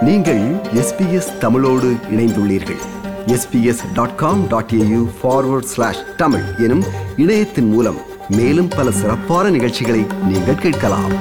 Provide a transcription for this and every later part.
நீங்கள் எஸ்பிஎஸ் தமிழோடு இணைந்துள்ளீர்கள் SBS dot com dot AU forward slash Tamil எனும் இணையத்தின் மூலம் மேலும் பல சிறப்பான நிகழ்ச்சிகளை நீங்கள் கேட்கலாம்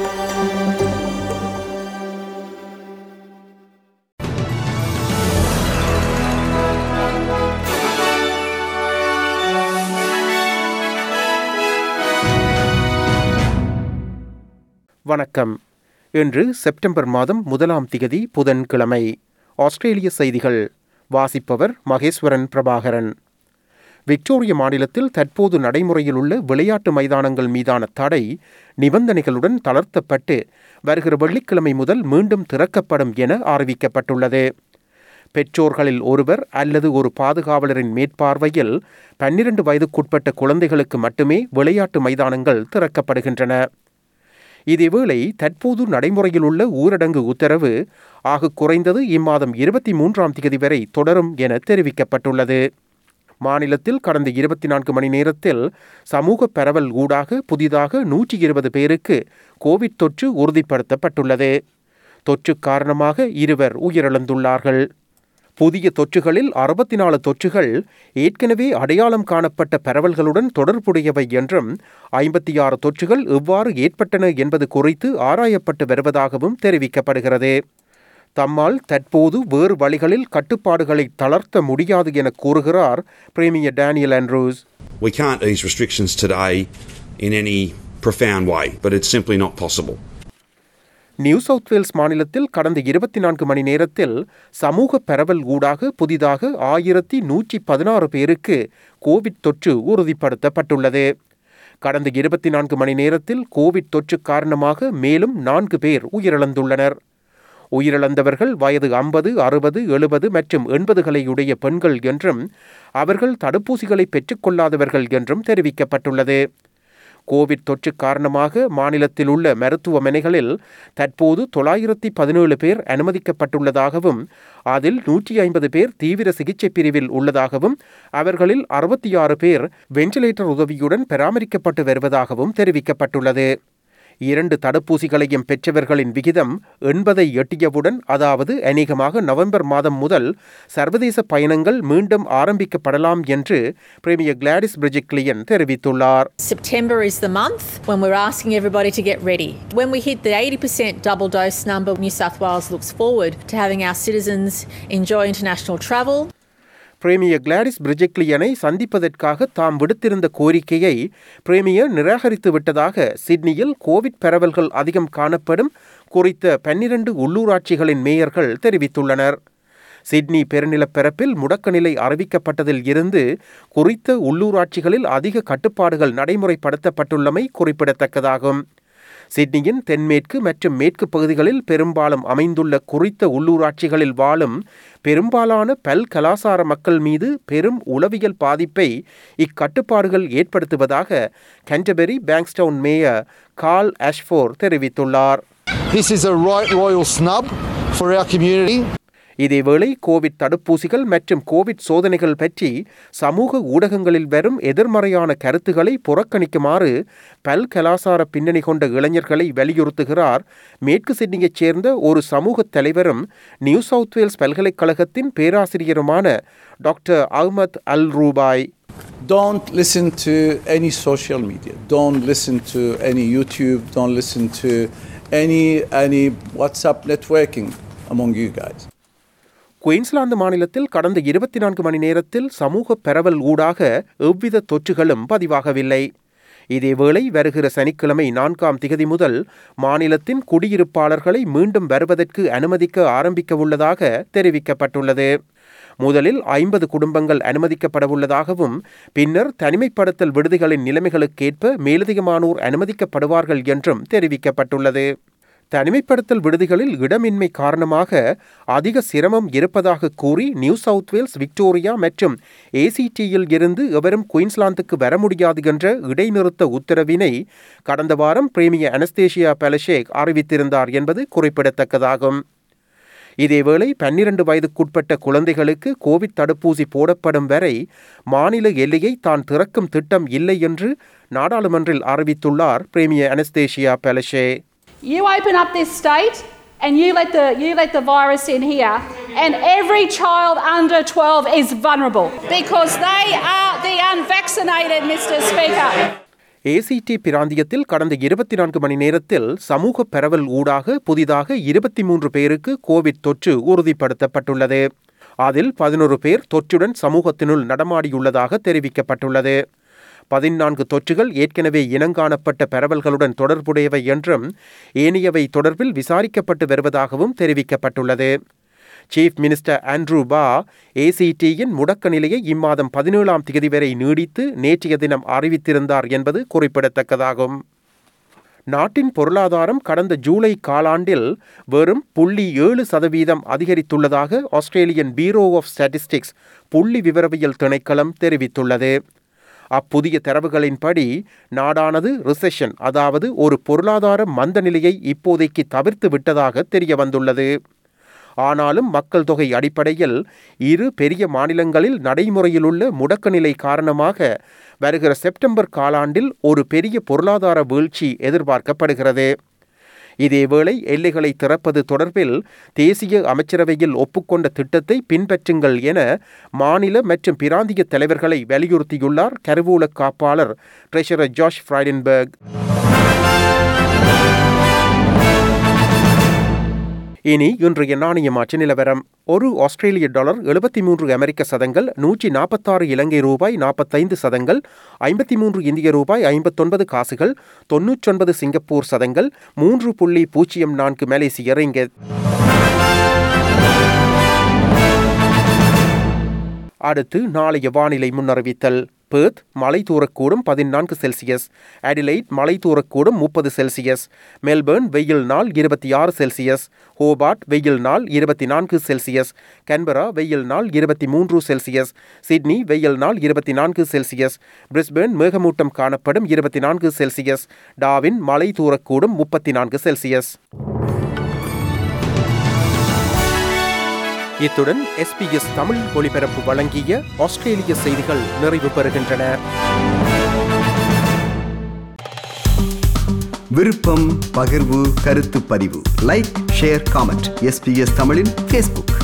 வணக்கம் இன்று செப்டம்பர் மாதம் முதலாம் திகதி புதன்கிழமை ஆஸ்திரேலிய செய்திகள் வாசிப்பவர் மகேஸ்வரன் பிரபாகரன் விக்டோரிய மாநிலத்தில் தற்போது நடைமுறையில் உள்ள விளையாட்டு மைதானங்கள் மீதான தடை நிபந்தனைகளுடன் தளர்த்தப்பட்டு வருகிற வெள்ளிக்கிழமை முதல் மீண்டும் திறக்கப்படும் என அறிவிக்கப்பட்டுள்ளது பெற்றோர்களில் ஒருவர் அல்லது ஒரு பாதுகாவலரின் மேற்பார்வையில் பன்னிரண்டு வயதுக்குட்பட்ட குழந்தைகளுக்கு மட்டுமே விளையாட்டு மைதானங்கள் திறக்கப்படுகின்றன இதேவேளை தற்போது நடைமுறையில் உள்ள ஊரடங்கு உத்தரவு ஆக குறைந்தது இம்மாதம் இருபத்தி மூன்றாம் தேதி வரை தொடரும் என தெரிவிக்கப்பட்டுள்ளது மாநிலத்தில் கடந்த இருபத்தி நான்கு மணி நேரத்தில் சமூக பரவல் ஊடாக புதிதாக நூற்றி இருபது பேருக்கு கோவிட் தொற்று உறுதிப்படுத்தப்பட்டுள்ளது தொற்று காரணமாக இருவர் உயிரிழந்துள்ளார்கள் புதிய தொற்றுகளில் அறுபத்தி நாலு தொற்றுகள் ஏற்கனவே அடையாளம் காணப்பட்ட பரவல்களுடன் தொடர்புடையவை என்றும் ஐம்பத்தி ஆறு தொற்றுகள் எவ்வாறு ஏற்பட்டன என்பது குறித்து ஆராயப்பட்டு வருவதாகவும் தெரிவிக்கப்படுகிறது தம்மால் தற்போது வேறு வழிகளில் கட்டுப்பாடுகளை தளர்த்த முடியாது என கூறுகிறார் premier Daniel Andrews We can't ease restrictions today in any profound way, but it's simply not possible. New South Wales மாநிலத்தில் கடந்த இருபத்தி நான்கு மணி நேரத்தில் சமூக பரவல் ஊடாக புதிதாக ஆயிரத்தி நூற்றி பதினாறு பேருக்கு கோவிட் தொற்று உறுதிப்படுத்தப்பட்டுள்ளது கடந்த இருபத்தி நான்கு மணி நேரத்தில் கோவிட் தொற்று காரணமாக மேலும் நான்கு பேர் உயிரிழந்துள்ளனர் உயிரிழந்தவர்கள் வயது ஐம்பது அறுபது எழுபது மற்றும் எண்பதுகளையுடைய பெண்கள் என்றும் அவர்கள் தடுப்பூசிகளை பெற்றுக்கொள்ளாதவர்கள் என்றும் தெரிவிக்கப்பட்டுள்ளது கோவிட் தொற்று காரணமாக மாநிலத்தில் உள்ள மருத்துவமனைகளில் தற்போது தொள்ளாயிரத்தி பதினேழு பேர் அனுமதிக்கப்பட்டுள்ளதாகவும் அதில் நூற்றி ஐம்பது பேர் தீவிர சிகிச்சை பிரிவில் உள்ளதாகவும் அவர்களில் அறுபத்தி ஆறு பேர் வெண்டிலேட்டர் உதவியுடன் பராமரிக்கப்பட்டு வருவதாகவும் தெரிவிக்கப்பட்டுள்ளது இரண்டு தடுப்பூசிகளையும் பெற்றவர்களின் விகிதம் எண்பதை எட்டியவுடன் அதாவது அநேகமாக நவம்பர் மாதம் முதல் சர்வதேச பயணங்கள் மீண்டும் ஆரம்பிக்கப்படலாம் என்று பிரேமியர் கிளாடிஸ் பிரிஜிக்லியன் தெரிவித்துள்ளார் September is the month when we're asking everybody to get ready. When we hit the 80% double dose number, New South Wales looks forward to having our citizens enjoy international travel. Premier Gladys பிரிஜெக்லியனை சந்திப்பதற்காக தாம் விடுத்திருந்த கோரிக்கையை premier நிராகரித்து விட்டதாக சிட்னியில் Covid பரவல்கள் அதிகம் காணப்படும் குறித்த பன்னிரண்டு உள்ளூராட்சிகளின் மேயர்கள் தெரிவித்துள்ளனர் சிட்னி பெருநிலப்பரப்பில் முடக்க நிலை அறிவிக்கப்பட்டதில் இருந்து குறித்த உள்ளூராட்சிகளில் அதிக கட்டுப்பாடுகள் நடைமுறைப்படுத்தப்பட்டுள்ளமை குறிப்பிடத்தக்கதாகும் சிட்னியின் தென்மேற்கு மற்றும் மேற்கு பகுதிகளில் பெரும்பாலும் அமைந்துள்ள குறித்த உள்ளூராட்சிகளில் வாழும் பெரும்பாலான பல் கலாசார மக்கள் மீது பெரும் உளவியல் பாதிப்பை இக்கட்டுப்பாடுகள் ஏற்படுத்துவதாக கண்டபெரி பேங்க்ஸ்டவுன் மேயர் கால் அஷ்போர் தெரிவித்துள்ளார் This is a right royal snub for our community. இதேவேளை கோவிட் தடுப்பூசிகள் மற்றும் கோவிட் சோதனைகள் பற்றி சமூக ஊடகங்களில் வரும் எதிர்மறையான கருத்துக்களை புறக்கணிக்குமாறு பல் கலாசார பின்னணி கொண்ட இளைஞர்களை வலியுறுத்துகிறார் மேற்கு சிட்னியைச் சேர்ந்த ஒரு சமூக தலைவரும் நியூ சவுத் வேல்ஸ் பல்கலைக்கழகத்தின் பேராசிரியருமான டாக்டர் அஹ்மத் அல் ரூபாய் Don't listen to any social media. Don't listen to any YouTube. Don't listen to any any WhatsApp networking among you guys. Queensland மாநிலத்தில் கடந்த இருபத்தி நான்கு மணி நேரத்தில் சமூக பரவல் ஊடாக எவ்வித தொற்றுகளும் பதிவாகவில்லை இதேவேளை வருகிற சனிக்கிழமை நான்காம் திகதி முதல் மாநிலத்தின் குடியிருப்பாளர்களை மீண்டும் வருவதற்கு அனுமதிக்க ஆரம்பிக்க உள்ளதாக தெரிவிக்கப்பட்டுள்ளது முதலில் ஐம்பது குடும்பங்கள் அனுமதிக்கப்படவுள்ளதாகவும் பின்னர் தனிமைப்படுத்தல் விடுதிகளின் நிலைமைகளுக்கேற்ப மேலதிகமானோர் அனுமதிக்கப்படுவார்கள் என்றும் தெரிவிக்கப்பட்டுள்ளது தனிமைப்படுத்தல் விடுதிகளில் இடமின்மை காரணமாக அதிக சிரமம் இருப்பதாக கூறி நியூ சவுத் வேல்ஸ் விக்டோரியா மற்றும் ஏசிடியில் இருந்து எவரும் குயின்ஸ்லாந்துக்கு வர முடியாது என்ற இடைநிறுத்த உத்தரவினை கடந்த வாரம் பிரேமிய அனஸ்தேஷியா பெலஷேக் அறிவித்திருந்தார் என்பது குறிப்பிடத்தக்கதாகும் இதேவேளை பன்னிரண்டு வயதுக்குட்பட்ட குழந்தைகளுக்கு கோவிட் தடுப்பூசி போடப்படும் வரை மாநில எல்லையை தான் திறக்கும் திட்டம் இல்லை என்று நாடாளுமன்றில் அறிவித்துள்ளார் premier Annastacia Palaszczuk You open up this state, and you let the you let the virus in here and every child under 12 is vulnerable because they are the unvaccinated Mr Speaker ACT பிராந்தியத்தில் கடந்த இருபத்தி நான்கு மணி நேரத்தில் சமூக பரவல் ஊடாக புதிதாக இருபத்தி மூன்று பேருக்கு கோவிட் தொற்று உறுதிப்படுத்தப்பட்டுள்ளது அதில் பதினொரு பேர் தொற்றுடன் சமூகத்தினுள் நடமாடியுள்ளதாக தெரிவிக்கப்பட்டுள்ளது பதினான்கு தொற்றுகள் ஏற்கனவே இனங்காணப்பட்ட பரவல்களுடன் தொடர்புடையவை என்றும் ஏனையவை தொடர்பில் விசாரிக்கப்பட்டு வருவதாகவும் தெரிவிக்கப்பட்டுள்ளது சீஃப் மினிஸ்டர் ஆண்ட்ரூ பா ஏசிடியின் முடக்க நிலையை இம்மாதம் பதினேழாம் தேதி வரை நீடித்து நேற்றைய தினம் அறிவித்திருந்தார் என்பது குறிப்பிடத்தக்கதாகும் நாட்டின் பொருளாதாரம் கடந்த ஜூலை காலாண்டில் வெறும் புள்ளி ஏழு சதவீதம் அதிகரித்துள்ளதாக ஆஸ்திரேலியன் பீரோ ஆஃப் ஸ்டாட்டிஸ்டிக்ஸ் புள்ளி விவரவியல் திணைக்களம் தெரிவித்துள்ளது அப்புதிய தரவுகளின்படி நாடானது ரிசெஷன் அதாவது ஒரு பொருளாதார மந்த நிலையை இப்போதைக்கு தவிர்த்து விட்டதாக தெரிய வந்துள்ளது ஆனாலும் மக்கள் தொகை அடிப்படையில் இரு பெரிய மாநிலங்களில் நடைமுறையில் உள்ள முடக்க நிலை காரணமாக வருகிற செப்டம்பர் காலாண்டில் ஒரு பெரிய பொருளாதார வீழ்ச்சி எதிர்பார்க்கப்படுகிறது இதேவேளை எல்லைகளை திறப்பது தொடர்பில் தேசிய அமைச்சரவையில் ஒப்புக்கொண்ட திட்டத்தை பின்பற்றுங்கள் என மாநில மற்றும் பிராந்திய தலைவர்களை வலியுறுத்தியுள்ளார் கருவூல காப்பாளர் ட்ரெஷரர் ஜாஷ் ஃப்ரைடன்பர்க் இனி இன்றைய நாணய மாற்று நிலவரம் ஒரு ஆஸ்திரேலிய டாலர் எழுபத்தி மூன்று அமெரிக்க சதங்கள் நூற்றி நாற்பத்தாறு இலங்கை ரூபாய் நாற்பத்தைந்து சதங்கள் ஐம்பத்தி மூன்று இந்திய ரூபாய் ஐம்பத்தொன்பது காசுகள் தொன்னூற்றொன்பது சிங்கப்பூர் சதங்கள் மூன்று புள்ளி பூஜ்ஜியம் நான்கு மலேசிய ரிங்கெட் அடுத்து நாளைய வானிலை முன்னறிவித்தல் பேர்த் மலை தூரக்கூடும் பதினான்கு செல்சியஸ் அடிலைட் மலை தூரக்கூடும் முப்பது செல்சியஸ் மெல்பர்ன் வெயில் நாள் இருபத்தி ஆறு செல்சியஸ் ஹோபார்ட் வெயில் நாள் இருபத்தி நான்கு செல்சியஸ் கன்பரா வெயில் நாள் இருபத்தி மூன்று செல்சியஸ் சிட்னி வெயில் நாள் இருபத்தி நான்கு செல்சியஸ் பிரிஸ்பேர்ன் மேகமூட்டம் காணப்படும் இருபத்தி நான்கு செல்சியஸ் டாவின் மலை தூரக்கூடும் முப்பத்தி நான்கு செல்சியஸ் இத்துடன் எஸ்பிஎஸ் தமிழ் ஒளிபரப்பு வழங்கிய ஆஸ்திரேலிய செய்திகள் நிறைவு பெறுகின்றன விருப்பம் பகிர்வு கருத்து பதிவு லைக் ஷேர் காமெண்ட் எஸ்பிஎஸ் தமிழின் ஃபேஸ்புக்